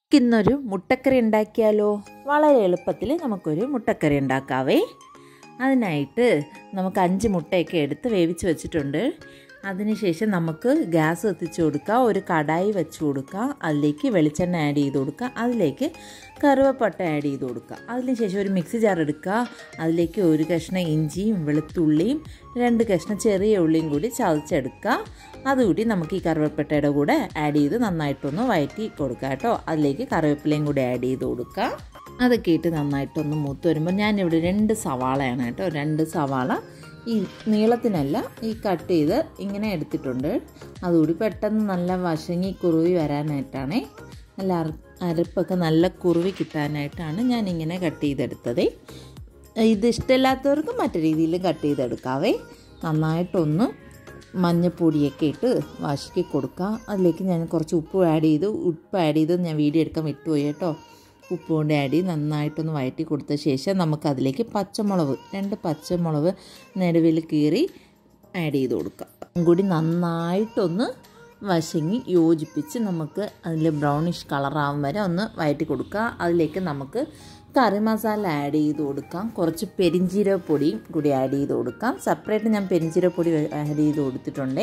ഇന്നൊരു മുട്ടക്കറി ഉണ്ടാക്കിയാലോ വളരെ എളുപ്പത്തിൽ നമുക്കൊരു മുട്ടക്കറി ഉണ്ടാക്കാവേ അതിനായിട്ട് നമുക്ക് അഞ്ച് മുട്ടയൊക്കെ എടുത്ത് വേവിച്ച് വെച്ചിട്ടുണ്ട് അതിനുശേഷം നമുക്ക് ഗ്യാസ് എത്തിച്ച് കൊടുക്കുക ഒരു കടായി വെച്ച് കൊടുക്കുക അതിലേക്ക് വെളിച്ചെണ്ണ ആഡ് ചെയ്ത് കൊടുക്കുക അതിലേക്ക് കറുവപ്പട്ട ആഡ് ചെയ്ത് കൊടുക്കുക അതിനുശേഷം ഒരു മിക്സി ജാർ എടുക്കുക അതിലേക്ക് ഒരു കഷ്ണം ഇഞ്ചിയും വെളുത്തുള്ളിയും രണ്ട് കഷ്ണം ചെറിയ ഉള്ളിയും കൂടി ചതച്ചെടുക്കുക അതുകൂടി നമുക്ക് ഈ കറുവപ്പട്ടയുടെ കൂടെ ആഡ് ചെയ്ത് നന്നായിട്ടൊന്ന് വഴറ്റി കൊടുക്കുക കേട്ടോ അതിലേക്ക് കറിവേപ്പിലയും കൂടി ആഡ് ചെയ്ത് കൊടുക്കുക അതൊക്കെ ഇട്ട് നന്നായിട്ടൊന്ന് മൂത്ത് വരുമ്പോൾ ഞാനിവിടെ രണ്ട് സവാളയാണ് കേട്ടോ രണ്ട് സവാള ഈ നീളത്തിനല്ല ഈ കട്ട് ചെയ്ത് ഇങ്ങനെ എടുത്തിട്ടുണ്ട് അതുകൂടി പെട്ടെന്ന് നല്ല വശങ്ങി കുറുവി വരാനായിട്ടാണ് നല്ല അര അരപ്പൊക്കെ നല്ല കുറുവി കിട്ടാനായിട്ടാണ് ഞാൻ ഇങ്ങനെ കട്ട് ചെയ്തെടുത്തത് ഇത് ഇഷ്ടമില്ലാത്തവർക്ക് മറ്റു രീതിയിൽ കട്ട് ചെയ്തെടുക്കാവേ നന്നായിട്ടൊന്ന് മഞ്ഞപ്പൊടിയൊക്കെ ഇട്ട് വശക്കി കൊടുക്കുക അതിലേക്ക് ഞാൻ കുറച്ച് ഉപ്പ് ആഡ് ചെയ്തു ഉപ്പ് ആഡ് ചെയ്ത് ഞാൻ വീഡിയോ എടുക്കാൻ വിട്ടുപോയി കേട്ടോ ഉപ്പ് കൊണ്ട് ആഡ് ചെയ്ത് നന്നായിട്ടൊന്ന് വഴറ്റി കൊടുത്ത ശേഷം നമുക്കതിലേക്ക് പച്ചമുളക് രണ്ട് പച്ചമുളക് നടുവിൽ കീറി ആഡ് ചെയ്ത് കൊടുക്കുക അതും കൂടി നന്നായിട്ടൊന്ന് വശങ്ങി യോജിപ്പിച്ച് നമുക്ക് അതിൽ ബ്രൗണിഷ് കളറാവും വരെ ഒന്ന് വഴറ്റി കൊടുക്കുക അതിലേക്ക് നമുക്ക് കറി മസാല ആഡ് ചെയ്ത് കൊടുക്കാം കുറച്ച് പെരിഞ്ചീരകപ്പൊടിയും കൂടി ആഡ് ചെയ്ത് കൊടുക്കാം സെപ്പറേറ്റ് ഞാൻ പെരിഞ്ചീരകപ്പൊടി ആഡ് ചെയ്ത് കൊടുത്തിട്ടുണ്ട്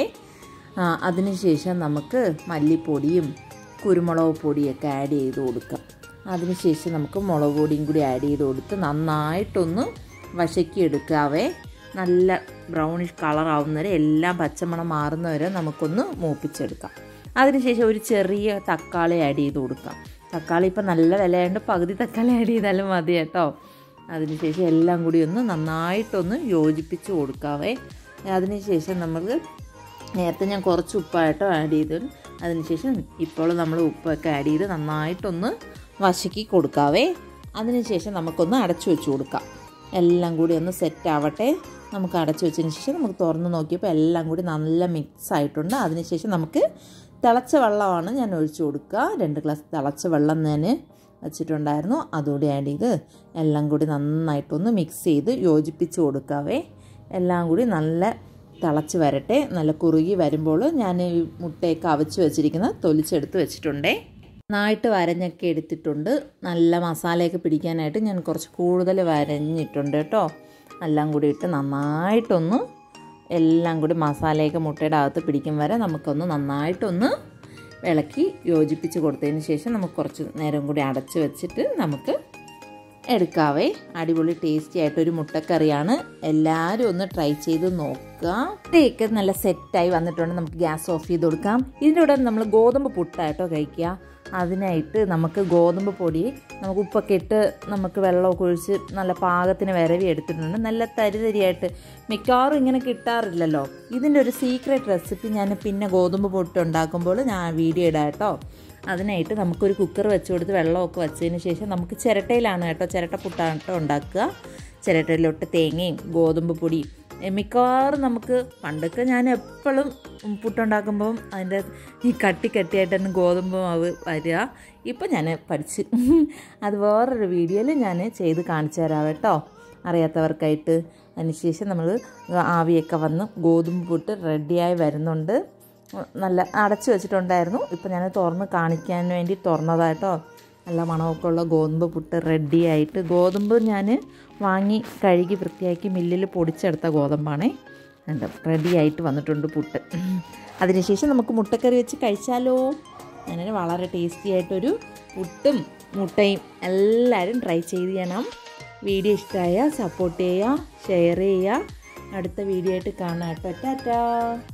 അതിനുശേഷം നമുക്ക് മല്ലിപ്പൊടിയും കുരുമുളക് പൊടിയൊക്കെ ആഡ് ചെയ്ത് കൊടുക്കാം അതിനുശേഷം നമുക്ക് മുളക് പൊടിയും കൂടി ആഡ് ചെയ്ത് കൊടുത്ത് നന്നായിട്ടൊന്ന് വശക്കി എടുക്കാവേ നല്ല ബ്രൗണിഷ് കളറാവുന്നവരെ എല്ലാം പച്ചമണം മാറുന്നവരെ നമുക്കൊന്ന് മൂപ്പിച്ചെടുക്കാം അതിനുശേഷം ഒരു ചെറിയ തക്കാളി ആഡ് ചെയ്ത് കൊടുക്കാം തക്കാളി ഇപ്പം നല്ല വിലയുണ്ട് പകുതി തക്കാളി ആഡ് ചെയ്താലും മതി കേട്ടോ അതിനുശേഷം എല്ലാം കൂടി ഒന്ന് നന്നായിട്ടൊന്ന് യോജിപ്പിച്ച് കൊടുക്കാവേ അതിനുശേഷം നമുക്ക് നേരത്തെ ഞാൻ കുറച്ച് ഉപ്പായിട്ടോ ആഡ് ചെയ്തു അതിനുശേഷം ഇപ്പോൾ നമ്മൾ ഉപ്പൊക്കെ ആഡ് ചെയ്ത് നന്നായിട്ടൊന്ന് വശക്കി കൊടുക്കാവേ അതിനുശേഷം നമുക്കൊന്ന് അടച്ചു വെച്ച് കൊടുക്കാം എല്ലാം കൂടി ഒന്ന് സെറ്റ് ആവട്ടെ നമുക്ക് അടച്ചു വെച്ചതിന് ശേഷം നമുക്ക് തുറന്ന് നോക്കിയപ്പോൾ എല്ലാം കൂടി നല്ല മിക്സ് ആയിട്ടുണ്ട് അതിനുശേഷം നമുക്ക് തിളച്ച വെള്ളമാണ് ഞാൻ ഒഴിച്ചു കൊടുക്കുക രണ്ട് ഗ്ലാസ് തിളച്ച വെള്ളം ഞാൻ വെച്ചിട്ടുണ്ടായിരുന്നു അതുകൂടി ആഡ് ചെയ്ത് എല്ലാം കൂടി നന്നായിട്ടൊന്ന് മിക്സ് ചെയ്ത് യോജിപ്പിച്ച് കൊടുക്കാവേ എല്ലാം കൂടി നല്ല തിളച്ച് വരട്ടെ നല്ല കുറുകി വരുമ്പോൾ ഞാൻ ഈ മുട്ടയൊക്കെ അവച്ച് വെച്ചിരിക്കുന്നത് തൊലിച്ചെടുത്ത് വെച്ചിട്ടുണ്ടേ നന്നായിട്ട് വരഞ്ഞൊക്കെ എടുത്തിട്ടുണ്ട് നല്ല മസാലയൊക്കെ പിടിക്കാനായിട്ട് ഞാൻ കുറച്ച് കൂടുതൽ വരഞ്ഞിട്ടുണ്ട് കേട്ടോ എല്ലാം കൂടി ഇട്ട് നന്നായിട്ടൊന്ന് എല്ലാം കൂടി മസാലയൊക്കെ മുട്ടയുടെ അകത്ത് പിടിക്കും വരെ നമുക്കൊന്ന് നന്നായിട്ടൊന്ന് ഇളക്കി യോജിപ്പിച്ച് കൊടുത്തതിന് ശേഷം നമുക്ക് കുറച്ച് നേരം കൂടി അടച്ച് വെച്ചിട്ട് നമുക്ക് എടുക്കാവേ അടിപൊളി ടേസ്റ്റി ആയിട്ടൊരു മുട്ടക്കറിയാണ് എല്ലാവരും ഒന്ന് ട്രൈ ചെയ്ത് നോക്കുക ഇതൊക്കെ നല്ല സെറ്റായി വന്നിട്ടുണ്ട് നമുക്ക് ഗ്യാസ് ഓഫ് ചെയ്ത് കൊടുക്കാം ഇതിൻ്റെ കൂടെ നമ്മൾ ഗോതമ്പ് പുട്ടായിട്ടോ കഴിക്കുക അതിനായിട്ട് നമുക്ക് ഗോതമ്പ് പൊടി നമുക്ക് ഉപ്പൊക്കെ ഇട്ട് നമുക്ക് വെള്ളമൊക്കെ ഒഴിച്ച് നല്ല പാകത്തിന് വിരവി എടുത്തിട്ടുണ്ട് നല്ല തരി തരിയായിട്ട് മിക്കവാറും ഇങ്ങനെ കിട്ടാറില്ലല്ലോ ഇതിൻ്റെ ഒരു സീക്രട്ട് റെസിപ്പി ഞാൻ പിന്നെ ഗോതമ്പ് പൊട്ട് ഉണ്ടാക്കുമ്പോൾ ഞാൻ വീഡിയോ ഇടാം കേട്ടോ അതിനായിട്ട് നമുക്കൊരു കുക്കർ വെച്ച് കൊടുത്ത് വെള്ളമൊക്കെ വെച്ചതിന് ശേഷം നമുക്ക് ചിരട്ടയിലാണ് കേട്ടോ ചിരട്ട പുട്ടാണ് കേട്ടോ ഉണ്ടാക്കുക ചിരട്ടയിലോട്ട് തേങ്ങയും ഗോതമ്പ് പൊടിയും മിക്കവാറും നമുക്ക് പണ്ടൊക്കെ ഞാൻ എപ്പോഴും പുട്ടുണ്ടാക്കുമ്പം അതിൻ്റെ ഈ കട്ടി കട്ടിയായിട്ട് തന്നെ ഗോതമ്പ് മാവ് വരിക ഇപ്പം ഞാൻ പഠിച്ച് അത് വേറൊരു വീഡിയോയിൽ ഞാൻ ചെയ്ത് കാണിച്ചു തരാം കേട്ടോ അറിയാത്തവർക്കായിട്ട് അതിനുശേഷം നമ്മൾ ആവിയൊക്കെ വന്ന് ഗോതമ്പ് പുട്ട് റെഡിയായി വരുന്നുണ്ട് നല്ല അടച്ചു വെച്ചിട്ടുണ്ടായിരുന്നു ഇപ്പം ഞാൻ തുറന്ന് കാണിക്കാൻ വേണ്ടി തുറന്നതായിട്ടോ നല്ല മണമൊക്കെ ഉള്ള ഗോതമ്പ് പുട്ട് റെഡി ആയിട്ട് ഗോതമ്പ് ഞാൻ വാങ്ങി കഴുകി വൃത്തിയാക്കി മില്ലിൽ പൊടിച്ചെടുത്ത ഗോതമ്പാണേ ഉണ്ട് റെഡി ആയിട്ട് വന്നിട്ടുണ്ട് പുട്ട് അതിനുശേഷം നമുക്ക് മുട്ടക്കറി വെച്ച് കഴിച്ചാലോ അങ്ങനെ വളരെ ടേസ്റ്റി ആയിട്ടൊരു പുട്ടും മുട്ടയും എല്ലാവരും ട്രൈ ചെയ്ത് ചെയ്യണം വീഡിയോ ഇഷ്ടമായ സപ്പോർട്ട് ചെയ്യുക ഷെയർ ചെയ്യുക അടുത്ത വീഡിയോ ആയിട്ട് കാണാം കേട്ടോ ടാറ്റാ